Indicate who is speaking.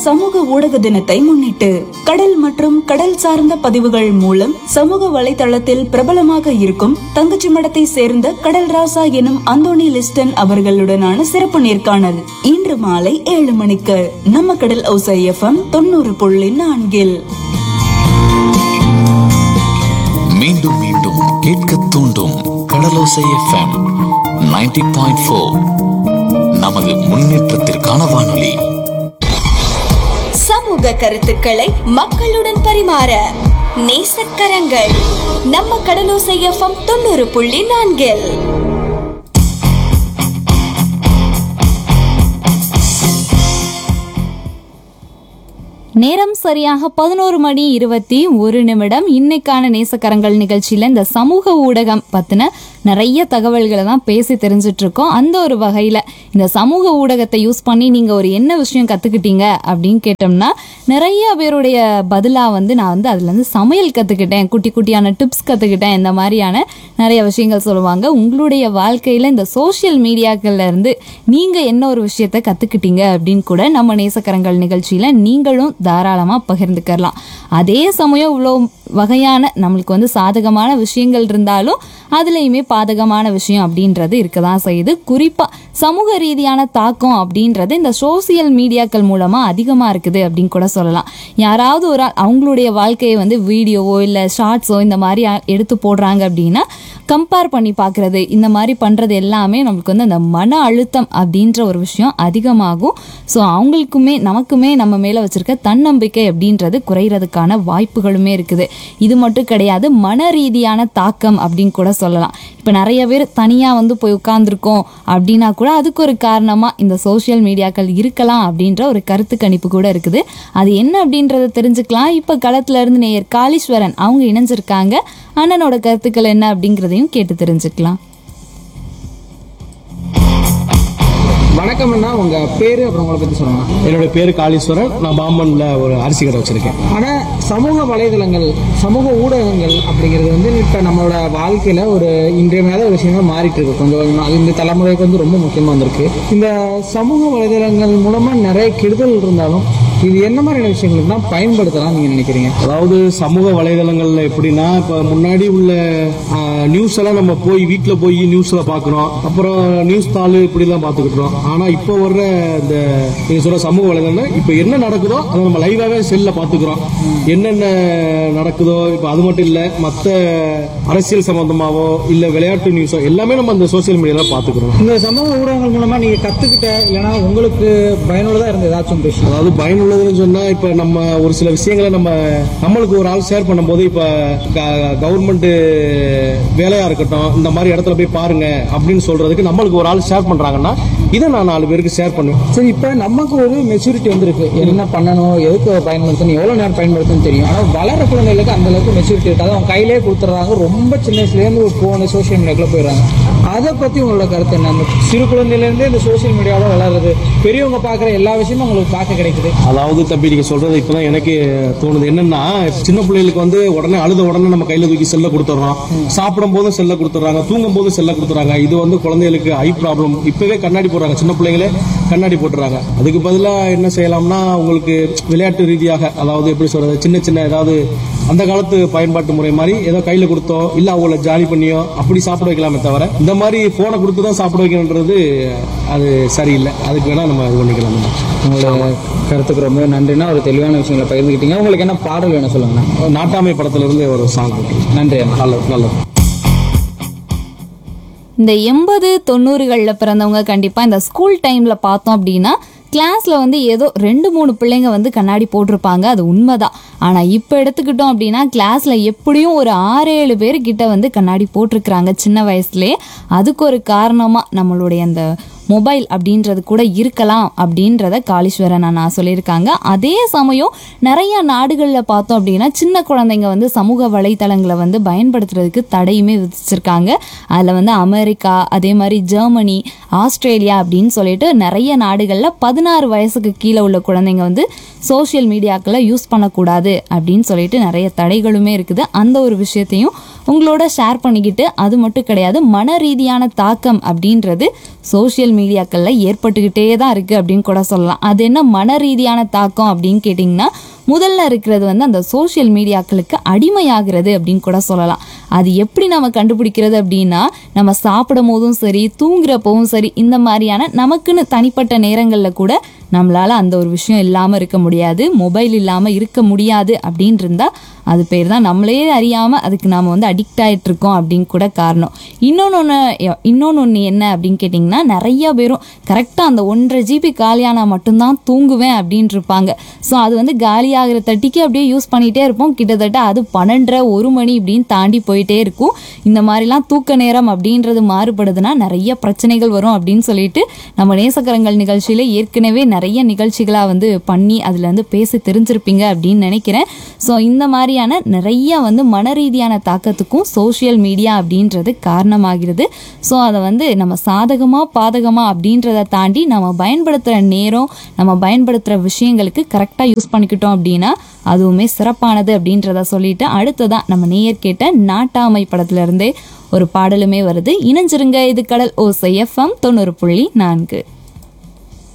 Speaker 1: சமூக ஊடக தினத்தை முன்னிட்டு கடல் மற்றும் கடல் சார்ந்த பதிவுகள் மூலம் சமூக வலைதளத்தில் பிரபலமாக இருக்கும் தங்கச்சி மடத்தை சேர்ந்த கடல் ராசா எனும் அந்தோணி லிஸ்டன் அவர்களுடனான சிறப்பு நேர்காணல் இன்று மாலை ஏழு மணிக்கு நம்ம கடல் ஓசை எஃப்எம் தொண்ணூறு புள்ளி நான்கில்
Speaker 2: மீண்டும் மீண்டும் கேட்க தூண்டும் கடலோசை எஃப்எம் 90.4 பாயிண்ட் ஃபோர் நமது முன்னேற்றத்திற்கான வானொலி
Speaker 3: சமூக கருத்துக்களை மக்களுடன் பரிமாற நேசக்கரங்கள் நம்ம கடலோசை எஃப்எம் தொண்ணூறு புள்ளி நான்கில்
Speaker 4: நேரம் சரியாக பதினோரு மணி இருபத்தி ஒரு நிமிடம் இன்னைக்கான நேசக்கரங்கள் நிகழ்ச்சியில இந்த சமூக ஊடகம் பத்தின நிறைய தகவல்களை தான் பேசி தெரிஞ்சிட்டு இருக்கோம் அந்த ஒரு வகையில இந்த சமூக ஊடகத்தை யூஸ் பண்ணி நீங்க ஒரு என்ன விஷயம் கத்துக்கிட்டீங்க அப்படின்னு கேட்டோம்னா நிறைய பேருடைய பதிலா வந்து நான் வந்து அதுல இருந்து சமையல் கத்துக்கிட்டேன் குட்டி குட்டியான டிப்ஸ் கத்துக்கிட்டேன் இந்த மாதிரியான நிறைய விஷயங்கள் சொல்லுவாங்க உங்களுடைய வாழ்க்கையில இந்த சோஷியல் மீடியாக்கள்ல இருந்து நீங்க என்ன ஒரு விஷயத்த கத்துக்கிட்டீங்க அப்படின்னு கூட நம்ம நேசக்கரங்கள் நிகழ்ச்சியில நீங்களும் தாராளமா பகிர்ந்துக்கலாம் அதே சமயம் இவ்வளோ வகையான நம்மளுக்கு வந்து சாதகமான விஷயங்கள் இருந்தாலும் அதுலேயுமே பாதகமான விஷயம் அப்படின்றது இருக்க தான் செய்யுது குறிப்பாக சமூக ரீதியான தாக்கம் அப்படின்றது இந்த சோசியல் மீடியாக்கள் மூலமாக அதிகமாக இருக்குது அப்படின்னு கூட சொல்லலாம் யாராவது ஒரு ஆள் அவங்களுடைய வாழ்க்கையை வந்து வீடியோவோ இல்லை ஷார்ட்ஸோ இந்த மாதிரி அ- எடுத்து போடுறாங்க அப்படின்னா கம்பேர் பண்ணி பார்க்குறது இந்த மாதிரி பண்ணுறது எல்லாமே நம்மளுக்கு வந்து அந்த மன அழுத்தம் அப்படின்ற ஒரு விஷயம் அதிகமாகும் ஸோ அவங்களுக்குமே நமக்குமே நம்ம மேலே வச்சிருக்க தன்னம்பிக்கை அப்படின்றது குறையிறதுக்கான வாய்ப்புகளுமே இருக்குது இது மட்டும் கிடையாது மன ரீதியான தாக்கம் அப்படின்னு கூட சொல்லலாம் இப்போ நிறைய பேர் தனியாக வந்து போய் உட்காந்துருக்கோம் அப்படின்னா கூட அதுக்கு ஒரு காரணமாக இந்த சோஷியல் மீடியாக்கள் இருக்கலாம் அப்படின்ற ஒரு கருத்து கணிப்பு கூட இருக்குது அது என்ன அப்படின்றத தெரிஞ்சுக்கலாம் இப்போ களத்துல இருந்து நேயர் காளீஸ்வரன் அவங்க இணைஞ்சிருக்காங்க அண்ணனோட கருத்துக்கள் என்ன அப்படிங்கிறதையும் கேட்டு தெரிஞ்சுக்கலாம்
Speaker 5: வணக்கம் அண்ணா உங்க பேரு அப்புறம் உங்களை பத்தி சொல்லுங்க
Speaker 6: என்னோட பேரு காளீஸ்வரன் நான் பாம்பன்ல ஒரு அரிசி கடை வச்சிருக்கேன்
Speaker 5: ஆனா சமூக வலைதளங்கள் சமூக ஊடகங்கள் அப்படிங்கிறது வந்து இப்ப நம்மளோட வாழ்க்கையில ஒரு இன்றியமையாத ஒரு விஷயமா மாறிட்டு இருக்கு கொஞ்சம் கொஞ்சமா அது இந்த தலைமுறைக்கு வந்து ரொம்ப முக்கியமா வந்திருக்கு இந்த சமூக வலைதளங்கள் மூலமா நிறைய கெடுதல் இருந்தாலும் இது என்ன மாதிரியான விஷயங்களுக்கு தான் பயன்படுத்தலாம் நீங்க நினைக்கிறீங்க
Speaker 6: அதாவது சமூக வலைதளங்கள்ல எப்படின்னா இப்ப முன்னாடி உள்ள நியூஸ் எல்லாம் நம்ம போய் வீட்டுல போய் நியூஸ்ல பாக்குறோம் அப்புறம் நியூஸ் தாள் இப்படி எல்லாம் பாத்துக்கிட்டோம் ஆனா இப்போ வர்ற இந்த நீங்க சொல்ற சமூக வலைதளம் இப்ப என்ன நடக்குதோ அதை நம்ம லைவாவே செல்ல பாத்துக்கிறோம் என்னென்ன நடக்குதோ இப்ப அது மட்டும் இல்ல மத்த அரசியல் சம்பந்தமாவோ இல்ல விளையாட்டு நியூஸோ எல்லாமே நம்ம அந்த சோசியல் மீடியால பாத்துக்கிறோம்
Speaker 5: இந்த சமூக ஊடகங்கள் மூலமா நீங்க கத்துக்கிட்ட இல்லைன்னா உங்களுக்கு பயனுள்ளதா இருந்த ஏதாச்சும் விஷயம்
Speaker 6: அதாவது பயனுள்ளதுன்னு சொன்னா இப்ப நம்ம ஒரு சில விஷயங்களை நம்ம நம்மளுக்கு ஒரு ஆள் ஷேர் பண்ணும்போது இப்ப கவர்மெண்ட் வேலையா இருக்கட்டும் இந்த மாதிரி இடத்துல போய் பாருங்க அப்படின்னு சொல்றதுக்கு நம்மளுக்கு ஒரு ஆள் ஷேர் பண்றாங்கன்னா இதை நான் நாலு பேருக்கு ஷேர் பண்ணுவேன்
Speaker 5: சரி இப்ப நமக்கு ஒரு மெச்சூரிட்டி வந்திருக்கு என்ன பண்ணணும் எதுக்கு பயன்படுத்தணும் எவ்வளவு நேரம் பயன்படுத்தணும் தெரியும் ஆனா வளர குழந்தைகளுக்கு அந்த அளவுக்கு மெச்சூரிட்டி இருக்காது அவங்க கையிலேயே கொடுத்துறாங்க ரொம்ப சின்ன வயசுல இருந்து ஒரு போன சோஷியல் மீடியாக்குள்ள போயிடுறாங்க அதை பத்தி உங்களோட கருத்து என்ன அந்த சிறு குழந்தையில இருந்தே இந்த சோஷியல் மீடியாவோட வளருது பெரியவங்க பாக்குற எல்லா விஷயமும் உங்களுக்கு பார்க்க கிடைக்குது
Speaker 6: அதாவது தம்பி நீங்க சொல்றது இப்பதான் எனக்கு தோணுது என்னன்னா சின்ன பிள்ளைகளுக்கு வந்து உடனே அழுத உடனே நம்ம கையில தூக்கி செல்ல கொடுத்துறோம் சாப்பிடும் போதும் செல்ல கொடுத்துறாங்க தூங்கும் போதும் செல்ல கொடுத்துறாங்க இது வந்து குழந்தைகளுக்கு ஐ ப்ராப்ளம் இப்பவே கண்ணாடி போடுறாங்க சின்ன பிள்ளைங்களே கண்ணாடி போட்டுறாங்க அதுக்கு பதிலா என்ன செய்யலாம்னா உங்களுக்கு விளையாட்டு ரீதியாக அதாவது எப்படி சொல்றது சின்ன சின்ன ஏதாவது அந்த காலத்து பயன்பாட்டு முறை மாதிரி ஏதோ கையில கொடுத்தோ இல்ல அவங்கள ஜாலி பண்ணியோ அப்படி சாப்பிட வைக்கலாமே தவிர இந்த மாதிரி போனை கொடுத்து தான் சாப்பிட வைக்கணுன்றது அது சரியில்லை அதுக்கு வேணா நம்ம இது பண்ணிக்கலாம் நம்ம.
Speaker 5: உங்களோட கருத்துக்கு ரொம்ப நன்றினா ஒரு தெளிவான விஷயங்களை பகிர்ந்துக்கிட்டீங்க உங்களுக்கு என்ன பாடல் வேணும் சொல்லுங்கண்ணா
Speaker 6: நாட்டாமை படத்துல இருந்து ஒரு சாங்
Speaker 5: நன்றி அண்ணா
Speaker 6: நல்லது நல்லது
Speaker 4: இந்த எண்பது தொண்ணூறுகளில் பிறந்தவங்க கண்டிப்பாக இந்த ஸ்கூல் டைமில் பார்த்தோம் அப்படின்னா கிளாஸில் வந்து ஏதோ ரெண்டு மூணு பிள்ளைங்க வந்து கண்ணாடி போட்டிருப்பாங்க அது உண்மைதான் ஆனால் இப்போ எடுத்துக்கிட்டோம் அப்படின்னா கிளாஸில் எப்படியும் ஒரு ஆறு ஏழு பேர் கிட்ட வந்து கண்ணாடி போட்டிருக்கிறாங்க சின்ன வயசுலேயே அதுக்கு ஒரு காரணமாக நம்மளுடைய அந்த மொபைல் அப்படின்றது கூட இருக்கலாம் அப்படின்றத காளீஸ்வரன் அண்ணா சொல்லியிருக்காங்க அதே சமயம் நிறைய நாடுகளில் பார்த்தோம் அப்படின்னா சின்ன குழந்தைங்க வந்து சமூக வலைத்தளங்களை வந்து பயன்படுத்துறதுக்கு தடையுமே விதிச்சிருக்காங்க அதில் வந்து அமெரிக்கா அதே மாதிரி ஜெர்மனி ஆஸ்திரேலியா அப்படின்னு சொல்லிட்டு நிறைய நாடுகளில் பதினாறு வயசுக்கு கீழே உள்ள குழந்தைங்க வந்து சோஷியல் மீடியாக்களை யூஸ் பண்ணக்கூடாது அப்படின்னு சொல்லிட்டு நிறைய தடைகளுமே இருக்குது அந்த ஒரு விஷயத்தையும் உங்களோட ஷேர் பண்ணிக்கிட்டு அது மட்டும் கிடையாது மன ரீதியான தாக்கம் அப்படின்றது சோஷியல் மீடியாக்களில் ஏற்பட்டுக்கிட்டே தான் இருக்குது அப்படின்னு கூட சொல்லலாம் அது என்ன மன ரீதியான தாக்கம் அப்படின்னு கேட்டிங்கன்னா முதல்ல இருக்கிறது வந்து அந்த சோஷியல் மீடியாக்களுக்கு அடிமையாகிறது அப்படின்னு கூட சொல்லலாம் அது எப்படி நம்ம கண்டுபிடிக்கிறது அப்படின்னா நம்ம சாப்பிடும் போதும் சரி தூங்குறப்பவும் சரி இந்த மாதிரியான நமக்குன்னு தனிப்பட்ட நேரங்களில் கூட நம்மளால அந்த ஒரு விஷயம் இல்லாமல் இருக்க முடியாது மொபைல் இல்லாமல் இருக்க முடியாது அப்படின்னு இருந்தா அது பேர் தான் நம்மளே அறியாமல் அதுக்கு நாம் வந்து அடிக்ட் ஆயிட்டு இருக்கோம் அப்படின்னு கூட காரணம் இன்னொன்று ஒன்று இன்னொன்று ஒன்று என்ன அப்படின்னு கேட்டிங்கன்னா நிறைய பேரும் கரெக்டாக அந்த ஒன்றரை ஜிபி காலியானா மட்டும்தான் தூங்குவேன் அப்படின்னு இருப்பாங்க ஸோ அது வந்து காலியாகிற தட்டிக்கு அப்படியே யூஸ் பண்ணிகிட்டே இருப்போம் கிட்டத்தட்ட அது பன்னெண்டரை ஒரு மணி இப்படின்னு தாண்டி போயிட்டே இருக்கும் இந்த மாதிரிலாம் தூக்க நேரம் அப்படின்றது மாறுபடுதுன்னா நிறைய பிரச்சனைகள் வரும் அப்படின்னு சொல்லிட்டு நம்ம நேசக்கரங்கள் நிகழ்ச்சியில் ஏற்கனவே நிறைய நிகழ்ச்சிகளாக வந்து பண்ணி அதில் வந்து பேசி தெரிஞ்சிருப்பீங்க அப்படின்னு நினைக்கிறேன் ஸோ இந்த மாதிரியான நிறைய வந்து மன ரீதியான தாக்கத்துக்கும் சோஷியல் மீடியா அப்படின்றது காரணமாகிறது ஸோ அதை வந்து நம்ம சாதகமாக பாதகமாக அப்படின்றத தாண்டி நம்ம பயன்படுத்துகிற நேரம் நம்ம பயன்படுத்துகிற விஷயங்களுக்கு கரெக்டாக யூஸ் பண்ணிக்கிட்டோம் அப்படின்னா அதுவுமே சிறப்பானது அப்படின்றத சொல்லிட்டு அடுத்ததான் நம்ம நேயர் கேட்ட நாட்டாமை படத்துல இருந்தே ஒரு பாடலுமே வருது இணைஞ்சிருங்க இது கடல் ஓசை எஃப்எம் தொண்ணூறு புள்ளி நான்கு